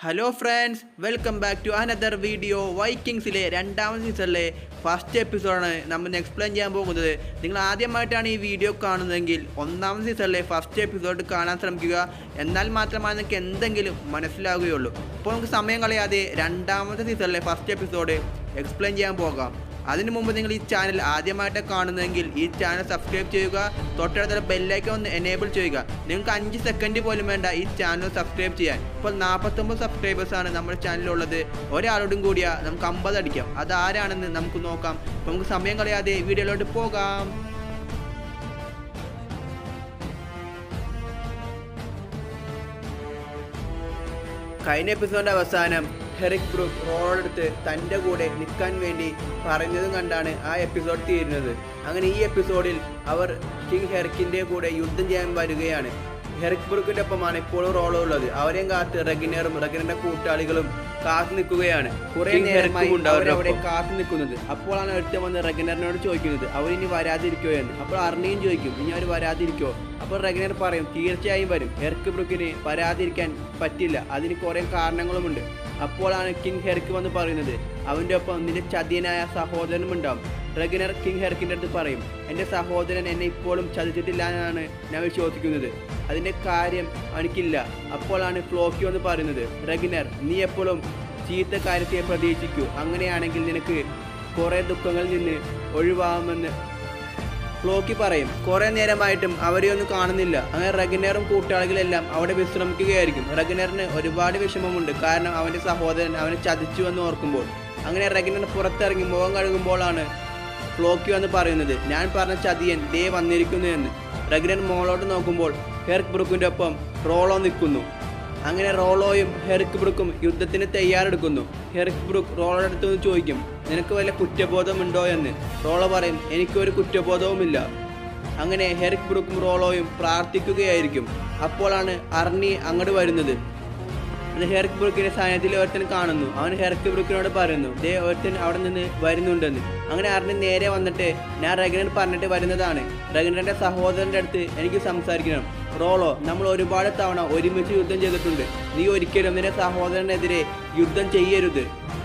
hello friends welcome back to another video വൈക്കിങ്സിലെ രണ്ടാമത്തെ സീസണിലെ ഫസ്റ്റ് എപ്പിസോഡാണ് നമ്മൾ എക്സ്പ്ലെയിൻ ചെയ്യാൻ പോകുന്നത് നിങ്ങൾ ആദ്യമായിട്ടാണ് ഈ വീഡിയോ കാണുന്നതെങ്കിൽ ഒന്നാമത്തെ സീസണിലെ ഫസ്റ്റ് എപ്പിസോഡ് കാണാൻ ശ്രമിക്കുക എന്നാൽ മാത്രമാണ് നിങ്ങൾക്ക് എന്തെങ്കിലും മനസ്സിലാവുകയുള്ളൂ അപ്പോൾ നമുക്ക് സമയം കളയാതെ രണ്ടാമത്തെ സീസണിലെ ഫസ്റ്റ് എപ്പിസോഡ് എക്സ്പ്ലെയിൻ ചെയ്യാൻ പോകാം അതിനു മുമ്പ് നിങ്ങൾ ഈ ചാനൽ ആദ്യമായിട്ട് കാണുന്നതെങ്കിൽ ഈ ചാനൽ സബ്സ്ക്രൈബ് ചെയ്യുക തൊട്ടടുത്തുള്ള ബെല്ലൈക്കൺ ഒന്ന് എനേബിൾ ചെയ്യുക നിങ്ങൾക്ക് അഞ്ച് സെക്കൻഡ് പോലും വേണ്ട ഈ ചാനൽ സബ്സ്ക്രൈബ് ചെയ്യാൻ ഇപ്പോൾ നാൽപ്പത്തൊമ്പത് സബ്സ്ക്രൈബേഴ്സാണ് നമ്മുടെ ചാനലിലുള്ളത് ഒരാളോടും കൂടിയാ നമുക്ക് അമ്പത് അടിക്കാം അത് ആരാണെന്ന് നമുക്ക് നോക്കാം അപ്പോൾ നമുക്ക് സമയം കളയാതെ വീഡിയോയിലോട്ട് പോകാം കഴിഞ്ഞ എപ്പിസോഡിന്റെ അവസാനം ഹെറിക് ബ്രൂക്ക് റോളെടുത്ത് തൻ്റെ കൂടെ നിൽക്കാൻ വേണ്ടി പറയുന്നതും കണ്ടാണ് ആ എപ്പിസോഡ് തീരുന്നത് അങ്ങനെ ഈ എപ്പിസോഡിൽ അവർ കിങ് ഹെറിക്കിൻ്റെ കൂടെ യുദ്ധം ചെയ്യാൻ വരികയാണ് ഹെറിക് ബ്രൂക്കിൻ്റെ ഒപ്പമാണ് ഇപ്പോഴും റോളോ ഉള്ളത് അവരെയും കാത്ത് റെഗിനറും റെഗിനറിന്റെ കൂട്ടാളികളും കാത്തു നിൽക്കുകയാണ് കുറെ നേരമായി അവരവിടെ കാത്തു നിൽക്കുന്നത് അപ്പോഴാണ് ഒരുത്തം വന്ന് റെഗിനറിനോട് ചോദിക്കുന്നത് അവരിനി വരാതിരിക്കോ എന്ന് അപ്പോൾ അർണിയും ചോദിക്കും ഇനി അവർ വരാതിരിക്കോ അപ്പോൾ റെഗിനർ പറയും തീർച്ചയായും വരും ഹെർക്ക് ബ്രൂക്കിന് വരാതിരിക്കാൻ പറ്റില്ല അതിന് കുറേ കാരണങ്ങളുമുണ്ട് അപ്പോഴാണ് കിങ് ഹെർക്ക് വന്ന് പറയുന്നത് അവൻ്റെ ഒപ്പം നിന്റെ ചതിയനായ സഹോദരനും ഉണ്ടാവും റെഗിനർ കിങ് ഹെർക്കിൻ്റെ അടുത്ത് പറയും എൻ്റെ സഹോദരൻ എന്നെ ഇപ്പോഴും ചതിച്ചിട്ടില്ല എന്നാണ് ഞാൻ വിശ്വസിക്കുന്നത് അതിൻ്റെ കാര്യം എനിക്കില്ല അപ്പോഴാണ് ഫ്ലോക്കി വന്ന് പറയുന്നത് റെഗിനർ നീ എപ്പോഴും ചീത്ത കാര്യത്തെ പ്രതീക്ഷിക്കൂ അങ്ങനെയാണെങ്കിൽ നിനക്ക് കുറേ ദുഃഖങ്ങളിൽ നിന്ന് ഒഴിവാകുമെന്ന് ഫ്ലോക്കി പറയും കുറെ നേരമായിട്ടും അവരെ ഒന്നും കാണുന്നില്ല അങ്ങനെ റഗിനറും കൂട്ടാളികളെല്ലാം അവിടെ വിശ്രമിക്കുകയായിരിക്കും റഗിനറിന് ഒരുപാട് വിഷമമുണ്ട് കാരണം അവൻ്റെ സഹോദരൻ അവനെ ചതിച്ചു എന്ന് ഓർക്കുമ്പോൾ അങ്ങനെ റഗിനർ പുറത്തിറങ്ങി മുഖം കഴുകുമ്പോഴാണ് ഫ്ലോക്കി വന്ന് പറയുന്നത് ഞാൻ പറഞ്ഞ ചതിയൻ ദേ വന്നിരിക്കുന്നു എന്ന് റഗിനർ മോളോട്ട് നോക്കുമ്പോൾ ഹെർക്ക് ബ്രുക്കിൻ്റെ ഒപ്പം റോളോ നിൽക്കുന്നു അങ്ങനെ റോളോയും ഹെറിക് ബ്രുക്കും യുദ്ധത്തിന് തയ്യാറെടുക്കുന്നു ഹെറിക് ബ്രുക്ക് റോളോയുടെ അടുത്ത് നിന്ന് ചോദിക്കും നിനക്ക് വല്ല കുറ്റബോധമുണ്ടോ എന്ന് റോളോ പറയും എനിക്കൊരു കുറ്റബോധവുമില്ല അങ്ങനെ ഹെറിക് ബ്രുക്കും റോളോയും പ്രാർത്ഥിക്കുകയായിരിക്കും അപ്പോഴാണ് അർണി അങ്ങോട്ട് വരുന്നത് അത് ഹെർക്ക് ബ്രൂക്കിന്റെ സാന്നിധ്യത്തിൽ ഒരുത്തൻ കാണുന്നു അവൻ ഹെർക്ക് ബ്രൂക്കിനോട് പറയുന്നു ദേ ഒരുത്തൻ അവിടെ നിന്ന് വരുന്നുണ്ടെന്ന് അങ്ങനെ അറിഞ്ഞ് നേരെ വന്നിട്ട് ഞാൻ റഗനൻ പറഞ്ഞിട്ട് വരുന്നതാണ് റഗനന്റെ സഹോദരന്റെ അടുത്ത് എനിക്ക് സംസാരിക്കണം റോളോ നമ്മൾ ഒരുപാട് തവണ ഒരുമിച്ച് യുദ്ധം ചെയ്തിട്ടുണ്ട് നീ ഒരിക്കലും നിന്റെ സഹോദരനെതിരെ യുദ്ധം ചെയ്യരുത്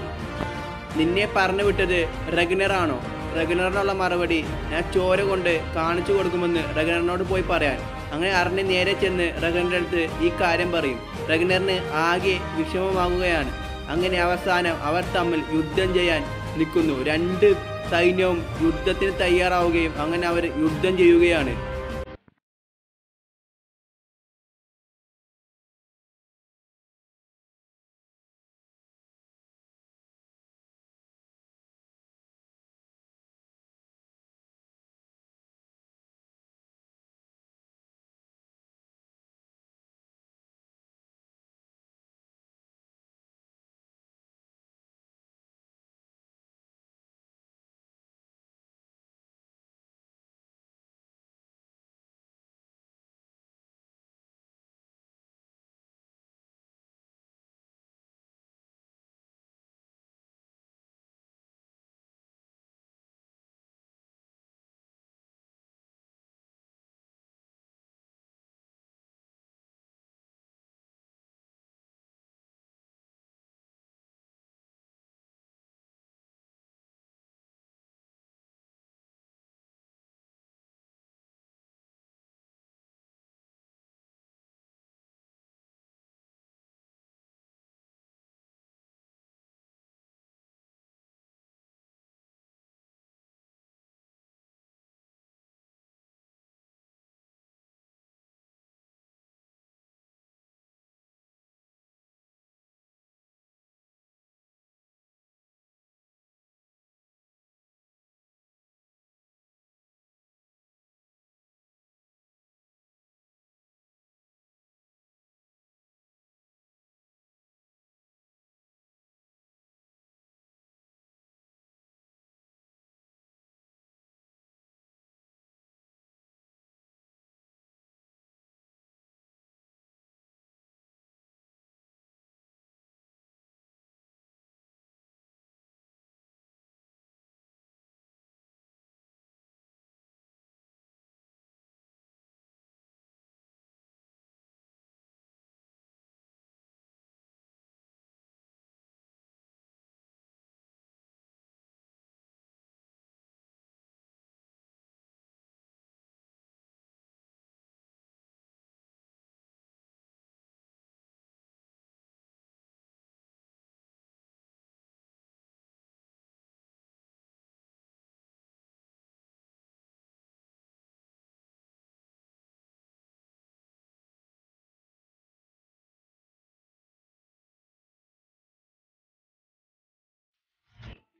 നിന്നെ പറഞ്ഞു വിട്ടത് റഗനറാണോ റഗനറിനുള്ള മറുപടി ഞാൻ ചോര കൊണ്ട് കാണിച്ചു കൊടുക്കുമെന്ന് റഗനറിനോട് പോയി പറയാൻ അങ്ങനെ അറിഞ്ഞ് നേരെ ചെന്ന് റഗനറിൻ്റെ അടുത്ത് ഈ കാര്യം പറയും റഗനറിന് ആകെ വിഷമമാകുകയാണ് അങ്ങനെ അവസാനം അവർ തമ്മിൽ യുദ്ധം ചെയ്യാൻ നിൽക്കുന്നു രണ്ട് സൈന്യവും യുദ്ധത്തിന് തയ്യാറാവുകയും അങ്ങനെ അവർ യുദ്ധം ചെയ്യുകയാണ്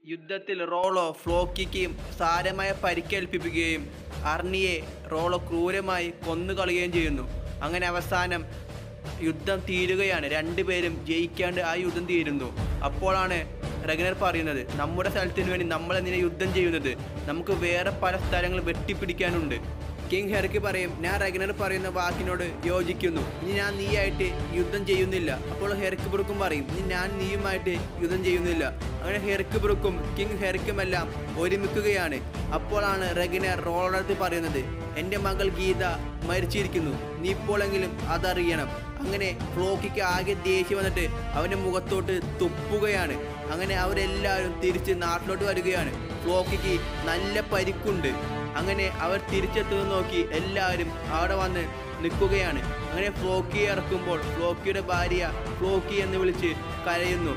യുദ്ധത്തിൽ റോളോ ഫ്ലോക്കിക്ക് സാരമായ പരിക്കേൽപ്പിക്കുകയും അർണിയെ റോളോ ക്രൂരമായി കൊന്നുകളയുകയും ചെയ്യുന്നു അങ്ങനെ അവസാനം യുദ്ധം തീരുകയാണ് രണ്ടുപേരും ജയിക്കാണ്ട് ആ യുദ്ധം തീരുന്നു അപ്പോഴാണ് റഗനർ പറയുന്നത് നമ്മുടെ സ്ഥലത്തിന് വേണ്ടി നമ്മൾ എന്തിനാ യുദ്ധം ചെയ്യുന്നത് നമുക്ക് വേറെ പല സ്ഥലങ്ങൾ വെട്ടിപ്പിടിക്കാനുണ്ട് കിങ് ഹെർക്ക് പറയും ഞാൻ റഗനർ പറയുന്ന വാക്കിനോട് യോജിക്കുന്നു ഇനി ഞാൻ നീയായിട്ട് യുദ്ധം ചെയ്യുന്നില്ല അപ്പോൾ ഹെർക്ക് ബ്രുക്കും പറയും ഇനി ഞാൻ നീയുമായിട്ട് യുദ്ധം ചെയ്യുന്നില്ല അങ്ങനെ ഹെർക്ക് ബ്രുക്കും കിങ് ഹെർക്കുമെല്ലാം ഒരുമിക്കുകയാണ് അപ്പോഴാണ് റഗനർ റോളടുത്ത് പറയുന്നത് എൻ്റെ മകൾ ഗീത മരിച്ചിരിക്കുന്നു നീ ഇപ്പോഴെങ്കിലും അതറിയണം അങ്ങനെ ഫ്ലോക്കിക്ക് ആകെ ദേഷ്യം വന്നിട്ട് അവൻ്റെ മുഖത്തോട്ട് തുപ്പുകയാണ് അങ്ങനെ അവരെല്ലാവരും തിരിച്ച് നാട്ടിലോട്ട് വരികയാണ് ഫ്ലോക്കിക്ക് നല്ല പരിക്കുണ്ട് അങ്ങനെ അവർ തിരിച്ചെത്തുന്നത് നോക്കി എല്ലാവരും അവിടെ വന്ന് നിൽക്കുകയാണ് അങ്ങനെ ഫ്ലോക്കിയെ ഇറക്കുമ്പോൾ ഫ്ലോക്കിയുടെ ഭാര്യ ഫ്ലോക്കി എന്ന് വിളിച്ച് കരയുന്നു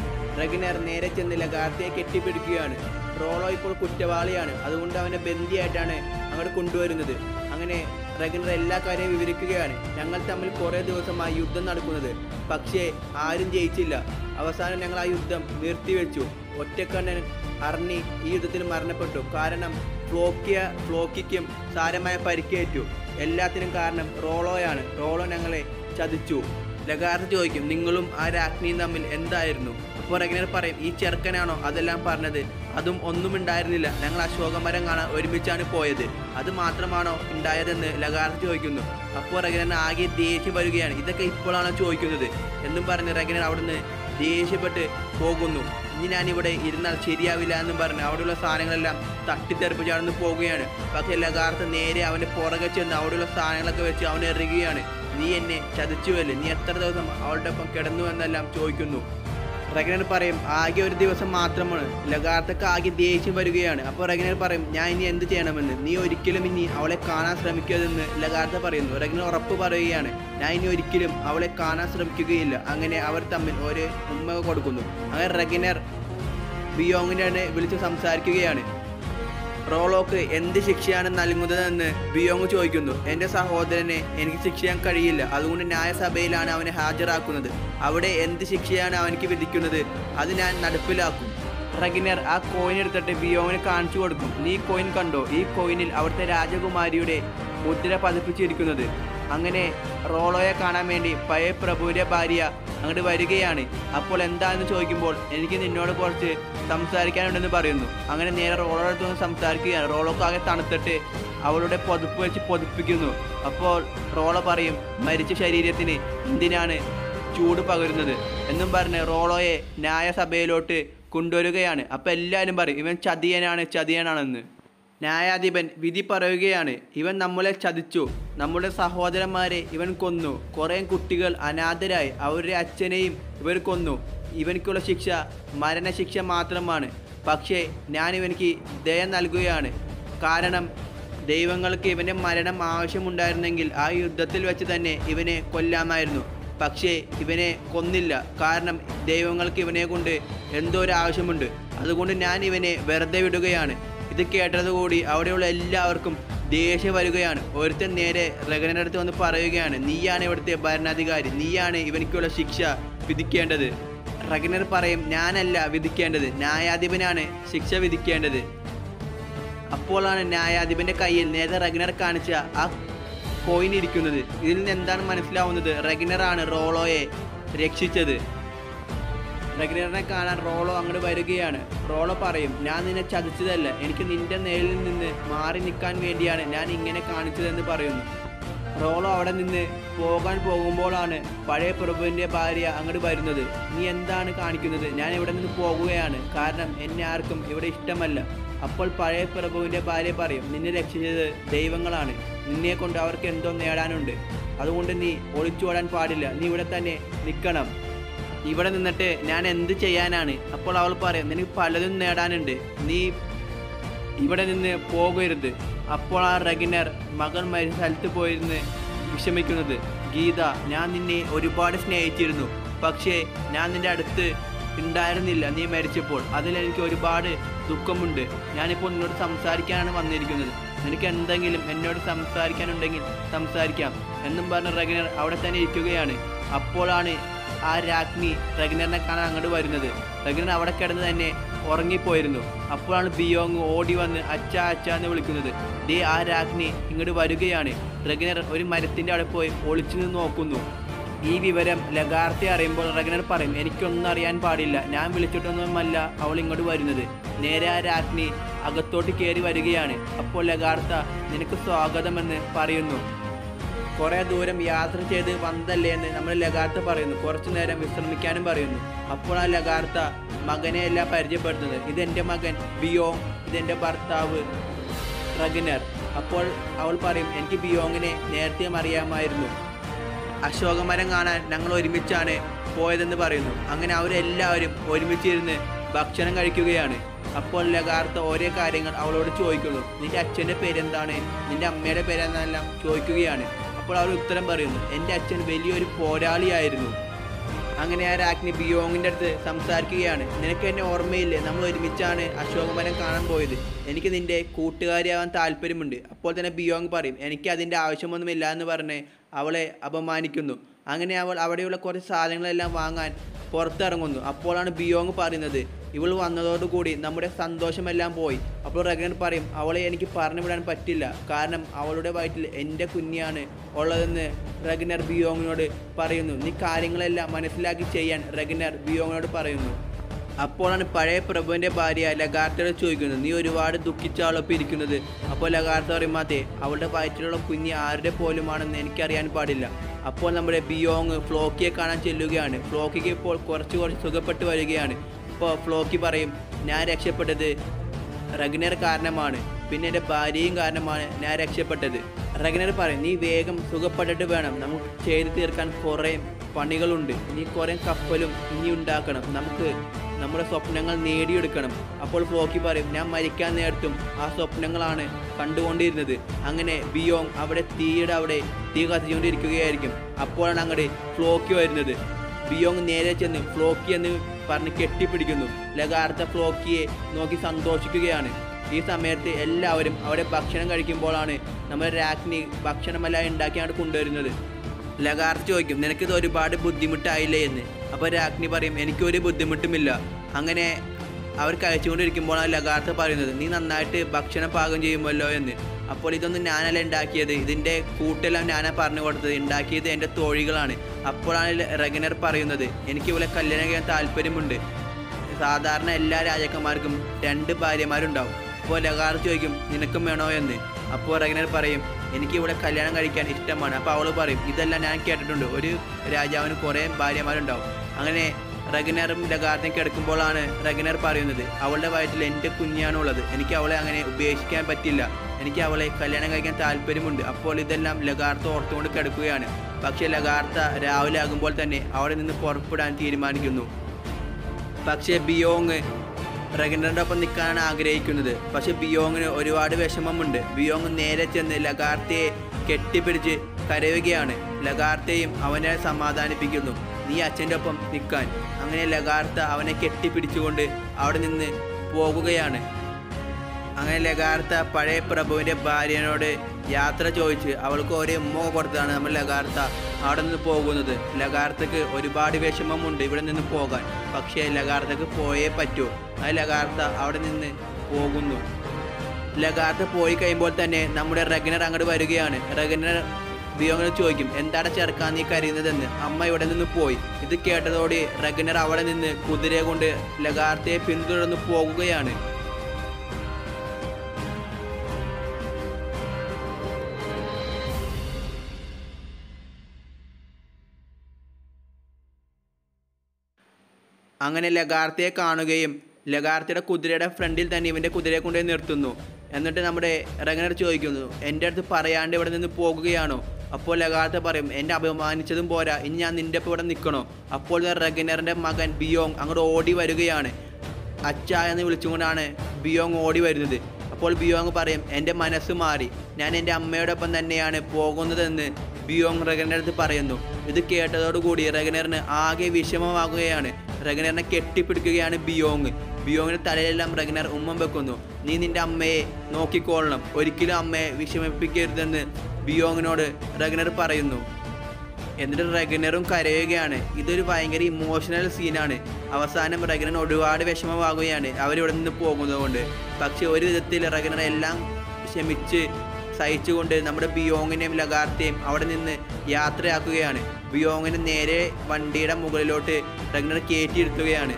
റഗനർ നേരെ ചെന്ന് ലഗാർത്തിയെ കെട്ടിപ്പിടിക്കുകയാണ് റോളോ ഇപ്പോൾ കുറ്റവാളിയാണ് അതുകൊണ്ട് അവനെ ബന്ദിയായിട്ടാണ് അങ്ങോട്ട് കൊണ്ടുവരുന്നത് അങ്ങനെ റഗനർ എല്ലാ കാര്യവും വിവരിക്കുകയാണ് ഞങ്ങൾ തമ്മിൽ കുറേ ദിവസമായി യുദ്ധം നടക്കുന്നത് പക്ഷേ ആരും ജയിച്ചില്ല അവസാനം ഞങ്ങൾ ആ യുദ്ധം നിർത്തിവെച്ചു ഒറ്റക്കണ്ണൻ അർണി ഈ യുദ്ധത്തിൽ മരണപ്പെട്ടു കാരണം ഫ്ലോക്കിയ ഫ്ലോക്കിക്കും സാരമായ പരിക്കേറ്റു എല്ലാത്തിനും കാരണം റോളോയാണ് റോളോ ഞങ്ങളെ ചതിച്ചു ലഗാർത്ത് ചോദിക്കും നിങ്ങളും ആ രാജ്ഞിയും തമ്മിൽ എന്തായിരുന്നു അപ്പോൾ റഗനർ പറയും ഈ ചെറുക്കനാണോ അതെല്ലാം പറഞ്ഞത് അതും ഒന്നും ഉണ്ടായിരുന്നില്ല ഞങ്ങൾ അശോകമരം കാണാൻ ഒരുമിച്ചാണ് പോയത് അത് മാത്രമാണോ ഉണ്ടായതെന്ന് ലഗാർത്ത് ചോദിക്കുന്നു അപ്പോൾ റഗനർ ആകെ ദേഷ്യം വരികയാണ് ഇതൊക്കെ ഇപ്പോഴാണോ ചോദിക്കുന്നത് എന്നും പറഞ്ഞ് റഗനർ അവിടുന്ന് ദേഷ്യപ്പെട്ട് പോകുന്നു ഇനി ഞാനിവിടെ ഇരുന്നാൽ ശരിയാവില്ല എന്നും പറഞ്ഞ് അവിടെയുള്ള സാധനങ്ങളെല്ലാം തട്ടിത്തെറിപ്പിച്ച് അവിടെ നിന്ന് പോവുകയാണ് പക്ഷേ ലഗാർത്ത് നേരെ അവൻ്റെ പുറകെ ചെന്ന് അവിടെയുള്ള സാധനങ്ങളൊക്കെ വെച്ച് അവനെ എറിയുകയാണ് നീ എന്നെ ചതിച്ചുവല്ലേ നീ എത്ര ദിവസം അവളുടെ ഒപ്പം കിടന്നു എന്നെല്ലാം ചോദിക്കുന്നു റഗനർ പറയും ആകെ ഒരു ദിവസം മാത്രമാണ് ലഗാർത്തക്ക് ആകെ ദേഷ്യം വരികയാണ് അപ്പോൾ റഗനർ പറയും ഞാൻ ഇനി എന്ത് ചെയ്യണമെന്ന് നീ ഒരിക്കലും ഇനി അവളെ കാണാൻ ശ്രമിക്കരുതെന്ന് ലഗാർത്ത പറയുന്നു റഗനർ ഉറപ്പ് പറയുകയാണ് ഞാൻ ഇനി ഒരിക്കലും അവളെ കാണാൻ ശ്രമിക്കുകയില്ല അങ്ങനെ അവർ തമ്മിൽ ഒരു ഉമ്മ കൊടുക്കുന്നു അങ്ങനെ റഗനർ ബിയോങ്ങിനെ വിളിച്ച് സംസാരിക്കുകയാണ് റോളോക്ക് എന്ത് ശിക്ഷയാണ് നൽകുന്നതെന്ന് ബിയോങ് ചോദിക്കുന്നു എൻ്റെ സഹോദരനെ എനിക്ക് ശിക്ഷ ചെയ്യാൻ കഴിയില്ല അതുകൊണ്ട് ന്യായസഭയിലാണ് അവനെ ഹാജരാക്കുന്നത് അവിടെ എന്ത് ശിക്ഷയാണ് അവനിക്ക് വിധിക്കുന്നത് അത് ഞാൻ നടപ്പിലാക്കും റഗിനർ ആ കോയിൻ എടുത്തിട്ട് ബിയോങ്ങിന് കാണിച്ചു കൊടുക്കും നീ കോയിൻ കണ്ടോ ഈ കോയിനിൽ അവിടുത്തെ രാജകുമാരിയുടെ മുദ്ര പതിപ്പിച്ചിരിക്കുന്നത് അങ്ങനെ റോളോയെ കാണാൻ വേണ്ടി പഴയ പ്രഭുവിൻ്റെ ഭാര്യ അങ്ങോട്ട് വരികയാണ് അപ്പോൾ എന്താണെന്ന് ചോദിക്കുമ്പോൾ എനിക്ക് നിന്നോട് കുറച്ച് സംസാരിക്കാനുണ്ടെന്ന് പറയുന്നു അങ്ങനെ നേരെ റോളോയുടെ അടുത്ത് നിന്ന് സംസാരിക്കുകയാണ് റോളോക്ക് ആകെ തണുത്തിട്ട് അവളുടെ പൊതുപ്പ് വെച്ച് പൊതിപ്പിക്കുന്നു അപ്പോൾ റോളോ പറയും മരിച്ച ശരീരത്തിന് എന്തിനാണ് ചൂട് പകരുന്നത് എന്നും പറഞ്ഞ് റോളോയെ ന്യായസഭയിലോട്ട് കൊണ്ടുവരികയാണ് അപ്പോൾ എല്ലാവരും പറയും ഇവൻ ചതിയനാണ് ചതിയനാണെന്ന് ന്യായാധിപൻ വിധി പറയുകയാണ് ഇവൻ നമ്മളെ ചതിച്ചു നമ്മുടെ സഹോദരന്മാരെ ഇവൻ കൊന്നു കുറേ കുട്ടികൾ അനാഥരായി അവരുടെ അച്ഛനെയും ഇവർ കൊന്നു ഇവനിക്കുള്ള ശിക്ഷ മരണശിക്ഷ മാത്രമാണ് പക്ഷേ ഞാൻ ഇവനിക്ക് ദയ നൽകുകയാണ് കാരണം ദൈവങ്ങൾക്ക് ഇവൻ്റെ മരണം ആവശ്യമുണ്ടായിരുന്നെങ്കിൽ ആ യുദ്ധത്തിൽ വെച്ച് തന്നെ ഇവനെ കൊല്ലാമായിരുന്നു പക്ഷേ ഇവനെ കൊന്നില്ല കാരണം ദൈവങ്ങൾക്ക് ഇവനെ കൊണ്ട് എന്തോ ഒരു ആവശ്യമുണ്ട് അതുകൊണ്ട് ഞാൻ ഇവനെ വെറുതെ വിടുകയാണ് ഇത് കേട്ടതുകൂടി അവിടെയുള്ള എല്ലാവർക്കും ദേഷ്യം വരികയാണ് ഒരുത്തൻ നേരെ റഗനയുടെ അടുത്ത് വന്ന് പറയുകയാണ് നീയാണ് ഇവിടുത്തെ ഭരണാധികാരി നീയാണ് ഇവനിക്കുള്ള ശിക്ഷ വിധിക്കേണ്ടത് റഗനർ പറയും ഞാനല്ല വിധിക്കേണ്ടത് ന്യായാധിപനാണ് ശിക്ഷ വിധിക്കേണ്ടത് അപ്പോഴാണ് ന്യായാധിപന്റെ കയ്യിൽ നേരത്തെ റഗ്നർ കാണിച്ച ആ കോയിൻ ഇരിക്കുന്നത് ഇതിൽ നിന്ന് എന്താണ് മനസ്സിലാവുന്നത് റഗ്നറാണ് റോളോയെ രക്ഷിച്ചത് റഗ്നറിനെ കാണാൻ റോളോ അങ്ങോട്ട് വരികയാണ് റോളോ പറയും ഞാൻ നിന്നെ ചതിച്ചതല്ല എനിക്ക് നിന്റെ നേരിൽ നിന്ന് മാറി നിൽക്കാൻ വേണ്ടിയാണ് ഞാൻ ഇങ്ങനെ കാണിച്ചതെന്ന് പറയുന്നു റോളോ അവിടെ നിന്ന് പോകാൻ പോകുമ്പോഴാണ് പഴയ പ്രഭുവിൻ്റെ ഭാര്യ അങ്ങോട്ട് വരുന്നത് നീ എന്താണ് കാണിക്കുന്നത് ഞാൻ ഇവിടെ നിന്ന് പോകുകയാണ് കാരണം എന്നെ ആർക്കും ഇവിടെ ഇഷ്ടമല്ല അപ്പോൾ പഴയ പ്രഭുവിൻ്റെ ഭാര്യ പറയും നിന്നെ രക്ഷിച്ചത് ദൈവങ്ങളാണ് നിന്നെ കൊണ്ട് അവർക്ക് എന്തോ നേടാനുണ്ട് അതുകൊണ്ട് നീ ഒളിച്ചോടാൻ പാടില്ല നീ ഇവിടെ തന്നെ നിൽക്കണം ഇവിടെ നിന്നിട്ട് ഞാൻ എന്ത് ചെയ്യാനാണ് അപ്പോൾ അവൾ പറയും നിനക്ക് പലതും നേടാനുണ്ട് നീ ഇവിടെ നിന്ന് പോകരുത് അപ്പോൾ ആ റഗിനർ മകൻ മരിച്ച സ്ഥലത്ത് പോയിരുന്ന് വിഷമിക്കുന്നത് ഗീത ഞാൻ നിന്നെ ഒരുപാട് സ്നേഹിച്ചിരുന്നു പക്ഷേ ഞാൻ നിന്റെ അടുത്ത് ഉണ്ടായിരുന്നില്ല നീ മരിച്ചപ്പോൾ അതിൽ എനിക്ക് ഒരുപാട് ദുഃഖമുണ്ട് ഞാനിപ്പോൾ നിന്നോട് സംസാരിക്കാനാണ് വന്നിരിക്കുന്നത് നിനക്ക് എന്തെങ്കിലും എന്നോട് സംസാരിക്കാനുണ്ടെങ്കിൽ സംസാരിക്കാം എന്നും പറഞ്ഞ റഗിനർ അവിടെ തന്നെ ഇരിക്കുകയാണ് അപ്പോഴാണ് ആ രാജ്ഞി റഗിനറിനെ കാണാൻ അങ്ങോട്ട് വരുന്നത് റഗിനർ അവിടെ കിടന്ന് തന്നെ ഉറങ്ങിപ്പോയിരുന്നു അപ്പോഴാണ് ബിയോങ് ഓടി വന്ന് അച്ഛ അച്ഛ എന്ന് വിളിക്കുന്നത് ദേ ആ രാജ്ഞി ഇങ്ങോട്ട് വരികയാണ് റഗനർ ഒരു മരത്തിൻ്റെ അവിടെ പോയി ഒളിച്ചു നിന്ന് നോക്കുന്നു ഈ വിവരം ലഗാർത്തെ അറിയുമ്പോൾ റഗനർ പറയും എനിക്കൊന്നും അറിയാൻ പാടില്ല ഞാൻ വിളിച്ചിട്ടൊന്നുമല്ല അവൾ ഇങ്ങോട്ട് വരുന്നത് നേരെ ആ രാജ്ഞി അകത്തോട്ട് കയറി വരികയാണ് അപ്പോൾ ലഗാർത്ത നിനക്ക് സ്വാഗതമെന്ന് പറയുന്നു കുറെ ദൂരം യാത്ര ചെയ്ത് വന്നതല്ലേ എന്ന് നമ്മൾ ലഗാർത്ത പറയുന്നു കുറച്ചു നേരം വിശ്രമിക്കാനും പറയുന്നു അപ്പോൾ ആ ലഗാർത്ത മകനെ എല്ലാം പരിചയപ്പെടുത്തുന്നത് ഇതെൻ്റെ മകൻ ബിയോ ഇതെൻ്റെ ഭർത്താവ് റഗനർ അപ്പോൾ അവൾ പറയും എനിക്ക് ബിയോങ്ങിനെ നേരത്തെയും അറിയാമായിരുന്നു അശോകമരം കാണാൻ ഞങ്ങൾ ഒരുമിച്ചാണ് പോയതെന്ന് പറയുന്നു അങ്ങനെ അവരെല്ലാവരും ഒരുമിച്ചിരുന്ന് ഭക്ഷണം കഴിക്കുകയാണ് അപ്പോൾ ലഗാർത്ത ഓരോ കാര്യങ്ങൾ അവളോട് ചോദിക്കുന്നു നിന്റെ അച്ഛൻ്റെ പേരെന്താണ് നിന്റെ അമ്മയുടെ പേരെന്നെല്ലാം ചോദിക്കുകയാണ് അപ്പോൾ അവൾ ഉത്തരം പറയുന്നു എൻ്റെ അച്ഛൻ വലിയൊരു പോരാളിയായിരുന്നു അങ്ങനെ ആ രാജ്ഞി ബിയോങ്ങിൻ്റെ അടുത്ത് സംസാരിക്കുകയാണ് നിനക്ക് എന്നെ ഓർമ്മയില്ലേ നമ്മൾ ഒരുമിച്ചാണ് അശോകമരം കാണാൻ പോയത് എനിക്ക് നിന്റെ കൂട്ടുകാരിയാവാൻ താല്പര്യമുണ്ട് അപ്പോൾ തന്നെ ബിയോങ് പറയും എനിക്ക് അതിൻ്റെ ആവശ്യമൊന്നുമില്ല എന്ന് പറഞ്ഞ് അവളെ അപമാനിക്കുന്നു അങ്ങനെ അവൾ അവിടെയുള്ള കുറച്ച് സാധനങ്ങളെല്ലാം വാങ്ങാൻ പുറത്തിറങ്ങുന്നു അപ്പോഴാണ് ബിയോങ് പറയുന്നത് ഇവൾ വന്നതോടുകൂടി നമ്മുടെ സന്തോഷമെല്ലാം പോയി അപ്പോൾ റഗനർ പറയും അവളെ എനിക്ക് പറഞ്ഞു വിടാൻ പറ്റില്ല കാരണം അവളുടെ വയറ്റിൽ എൻ്റെ കുഞ്ഞാണ് ഉള്ളതെന്ന് റഗനർ ബിയോങ്ങിനോട് പറയുന്നു നീ കാര്യങ്ങളെല്ലാം മനസ്സിലാക്കി ചെയ്യാൻ റഗനർ ബിയോങ്ങിനോട് പറയുന്നു അപ്പോഴാണ് പഴയ പ്രഭുവിൻ്റെ ഭാര്യ ലഗാർത്തയോട് ചോദിക്കുന്നത് നീ ഒരുപാട് ദുഃഖിച്ചാളൊപ്പം ഇരിക്കുന്നത് അപ്പോൾ ലഗാർത്ത പറയും അതെ അവളുടെ വയറ്റിലുള്ള കുഞ്ഞ് ആരുടെ പോലുമാണെന്ന് എനിക്കറിയാൻ പാടില്ല അപ്പോൾ നമ്മുടെ ബിയോങ് ഫ്ലോക്കിയെ കാണാൻ ചെല്ലുകയാണ് ഫ്ലോക്കിക്ക് ഇപ്പോൾ കുറച്ച് കുറച്ച് സുഖപ്പെട്ട് വരികയാണ് അപ്പോൾ ഫ്ലോക്കി പറയും ഞാൻ രക്ഷപ്പെട്ടത് റഗ്നർ കാരണമാണ് പിന്നെ എൻ്റെ ഭാര്യയും കാരണമാണ് ഞാൻ രക്ഷപ്പെട്ടത് റഗ്നർ പറയും നീ വേഗം സുഖപ്പെട്ടിട്ട് വേണം നമുക്ക് ചെയ്തു തീർക്കാൻ കുറേ പണികളുണ്ട് ഇനി കുറേ കപ്പലും ഇനി ഉണ്ടാക്കണം നമുക്ക് നമ്മുടെ സ്വപ്നങ്ങൾ നേടിയെടുക്കണം അപ്പോൾ ഫ്ലോക്കി പറയും ഞാൻ മരിക്കാൻ നേരത്തും ആ സ്വപ്നങ്ങളാണ് കണ്ടുകൊണ്ടിരുന്നത് അങ്ങനെ ബിയോങ് അവിടെ തീയുടെ അവിടെ തീ കത്തിച്ചുകൊണ്ടിരിക്കുകയായിരിക്കും അപ്പോഴാണ് അങ്ങോട്ട് ഫ്ലോക്കി വരുന്നത് ബിയോങ് നേരെ ചെന്ന് ഫ്ലോക്കി എന്ന് പറഞ്ഞ് കെട്ടിപ്പിടിക്കുന്നു ലഗാർത്ത ഫ്ലോക്കിയെ നോക്കി സന്തോഷിക്കുകയാണ് ഈ സമയത്ത് എല്ലാവരും അവിടെ ഭക്ഷണം കഴിക്കുമ്പോഴാണ് നമ്മുടെ രാജ്ഞി ഭക്ഷണമെല്ലാം ഉണ്ടാക്കിയാണ് കൊണ്ടുവരുന്നത് ലഗാർത്ത് ചോദിക്കും നിനക്കിത് ഒരുപാട് ബുദ്ധിമുട്ടായില്ലേ എന്ന് അപ്പോൾ രാജ്ഞി പറയും എനിക്കൊരു ബുദ്ധിമുട്ടുമില്ല അങ്ങനെ അവർ കഴിച്ചുകൊണ്ടിരിക്കുമ്പോഴാണ് ലഗാർത്ത പറയുന്നത് നീ നന്നായിട്ട് ഭക്ഷണം പാകം ചെയ്യുമല്ലോ എന്ന് അപ്പോൾ ഇതൊന്നും ഞാനല്ല ഉണ്ടാക്കിയത് ഇതിൻ്റെ കൂട്ടെല്ലാം ഞാനാ പറഞ്ഞു കൊടുത്തത് ഉണ്ടാക്കിയത് എൻ്റെ തോഴികളാണ് അപ്പോഴാണ് റഗനർ പറയുന്നത് എനിക്ക് ഇവിടെ കല്യാണം ചെയ്യാൻ താല്പര്യമുണ്ട് സാധാരണ എല്ലാ രാജാക്കന്മാർക്കും രണ്ട് ഭാര്യമാരുണ്ടാവും അപ്പോൾ ലഗാർ ചോദിക്കും നിനക്കും വേണോ എന്ന് അപ്പോൾ റഗനർ പറയും എനിക്ക് ഇവിടെ കല്യാണം കഴിക്കാൻ ഇഷ്ടമാണ് അപ്പോൾ അവൾ പറയും ഇതെല്ലാം ഞാൻ കേട്ടിട്ടുണ്ട് ഒരു രാജാവിന് കുറേ ഭാര്യമാരുണ്ടാവും അങ്ങനെ റഗനറും ലഗാർത്തിനും കിടക്കുമ്പോഴാണ് റഗനർ പറയുന്നത് അവളുടെ വയറ്റിൽ എൻ്റെ കുഞ്ഞാണുള്ളത് എനിക്ക് അവളെ അങ്ങനെ ഉപേക്ഷിക്കാൻ പറ്റില്ല എനിക്ക് അവളെ കല്യാണം കഴിക്കാൻ താല്പര്യമുണ്ട് അപ്പോൾ ഇതെല്ലാം ലഗാർത്ത ഓർത്തുകൊണ്ട് കിടക്കുകയാണ് പക്ഷേ ലഗാർത്ത രാവിലെ ആകുമ്പോൾ തന്നെ അവിടെ നിന്ന് പുറപ്പെടാൻ തീരുമാനിക്കുന്നു പക്ഷേ ബിയോങ് റഗനറിൻ്റെ ഒപ്പം നിൽക്കാനാണ് ആഗ്രഹിക്കുന്നത് പക്ഷെ ബിയോങ്ങിന് ഒരുപാട് വിഷമമുണ്ട് ബിയോങ് നേരെ ചെന്ന് ലഗാർത്തയെ കെട്ടിപ്പിടിച്ച് കരയുകയാണ് ലഗാർത്തയും അവനെ സമാധാനിപ്പിക്കുന്നു നീ അച്ഛൻ്റെ ഒപ്പം നിൽക്കാൻ അങ്ങനെ ലഗാർത്ത അവനെ കെട്ടിപ്പിടിച്ചുകൊണ്ട് അവിടെ നിന്ന് പോകുകയാണ് അങ്ങനെ ലഗാർത്ത പഴയ പ്രഭുവിൻ്റെ ഭാര്യനോട് യാത്ര ചോദിച്ച് അവൾക്ക് ഒരേ ഉമ്മ കൊടുത്താണ് നമ്മൾ ലഗാർത്ത അവിടെ നിന്ന് പോകുന്നത് ലഗാർത്തക്ക് ഒരുപാട് വിഷമമുണ്ട് ഇവിടെ നിന്ന് പോകാൻ പക്ഷേ ലഗാർത്തക്ക് പോയേ പറ്റൂ ആ ലഗാർത്ത അവിടെ നിന്ന് പോകുന്നു ലഗാർത്ത പോയി കഴിയുമ്പോൾ തന്നെ നമ്മുടെ റഗനർ അങ്ങോട്ട് വരികയാണ് റഗനർ ബിയോങ്ങിനെ ചോദിക്കും എന്താണ് ചെറുക്കാൻ നീ കരയുന്നതെന്ന് അമ്മ ഇവിടെ നിന്ന് പോയി ഇത് കേട്ടതോടെ റഗനർ അവിടെ നിന്ന് കുതിരയെ കൊണ്ട് ലഗാർത്തയെ പിന്തുടർന്ന് പോകുകയാണ് അങ്ങനെ ലഗാർത്തയെ കാണുകയും ലഗാർത്തയുടെ കുതിരയുടെ ഫ്രണ്ടിൽ തന്നെ ഇവൻ്റെ കുതിരയെ കൊണ്ടുപോയി നിർത്തുന്നു എന്നിട്ട് നമ്മുടെ റഗനർ ചോദിക്കുന്നു എൻ്റെ അടുത്ത് പറയാണ്ട് ഇവിടെ നിന്ന് പോകുകയാണോ അപ്പോൾ ലഗാർത്ത പറയും എന്നെ അപമാനിച്ചതും പോരാ ഇനി ഞാൻ നിൻ്റെ ഒപ്പം ഇവിടെ നിൽക്കണോ അപ്പോൾ റഗനറിൻ്റെ മകൻ ബിയോങ് അങ്ങോട്ട് ഓടി വരികയാണ് അച്ഛ എന്ന് വിളിച്ചുകൊണ്ടാണ് ബിയോങ് ഓടി വരുന്നത് അപ്പോൾ ബിയോങ് പറയും എൻ്റെ മനസ്സ് മാറി ഞാൻ എൻ്റെ അമ്മയോടൊപ്പം തന്നെയാണ് പോകുന്നതെന്ന് ബിയോങ് റഗനറിൻ്റെ അടുത്ത് പറയുന്നു ഇത് കേട്ടതോടുകൂടി റഗനറിന് ആകെ വിഷമമാകുകയാണ് റഗനറിനെ കെട്ടിപ്പിടിക്കുകയാണ് ബിയോങ് ബിയോങ്ങിന്റെ തലയിലെല്ലാം റഗനർ ഉമ്മം വെക്കുന്നു നീ നിന്റെ അമ്മയെ നോക്കിക്കൊള്ളണം ഒരിക്കലും അമ്മയെ വിഷമിപ്പിക്കരുതെന്ന് ബിയോങ്ങിനോട് റഗനർ പറയുന്നു എന്നിട്ട് റെഗനറും കരയുകയാണ് ഇതൊരു ഭയങ്കര ഇമോഷണൽ സീനാണ് അവസാനം റെഗനർ ഒരുപാട് വിഷമമാകുകയാണ് അവരിവിടെ നിന്ന് പോകുന്നത് കൊണ്ട് പക്ഷെ ഒരു വിധത്തിൽ റെഗനർ എല്ലാം ക്ഷമിച്ച് സഹിച്ചുകൊണ്ട് നമ്മുടെ ബിയോങ്ങിനെയും ലഗാർത്തേയും അവിടെ നിന്ന് യാത്രയാക്കുകയാണ് ബിയോങ്ങിനെ നേരെ വണ്ടിയുടെ മുകളിലോട്ട് റെഗനർ കയറ്റിയിരുത്തുകയാണ്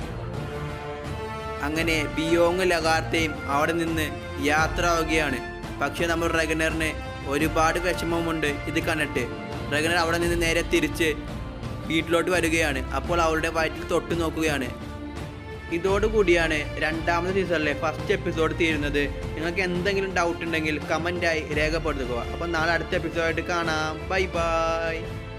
അങ്ങനെ ബിയോങ് ലഗാർത്തേയും അവിടെ നിന്ന് യാത്ര ആവുകയാണ് പക്ഷെ നമ്മൾ റെഗനറിന് ഒരുപാട് വിഷമമുണ്ട് ഇത് കണ്ടിട്ട് റെഗനർ അവിടെ നിന്ന് നേരെ തിരിച്ച് വീട്ടിലോട്ട് വരികയാണ് അപ്പോൾ അവളുടെ വയറ്റിൽ തൊട്ട് നോക്കുകയാണ് ഇതോടുകൂടിയാണ് രണ്ടാമത്തെ സീസണിലെ ഫസ്റ്റ് എപ്പിസോഡ് തീരുന്നത് നിങ്ങൾക്ക് എന്തെങ്കിലും ഡൗട്ട് ഉണ്ടെങ്കിൽ കമൻറ്റായി രേഖപ്പെടുത്തുക അപ്പോൾ നാളെ അടുത്ത എപ്പിസോഡായിട്ട് കാണാം ബൈ ബൈ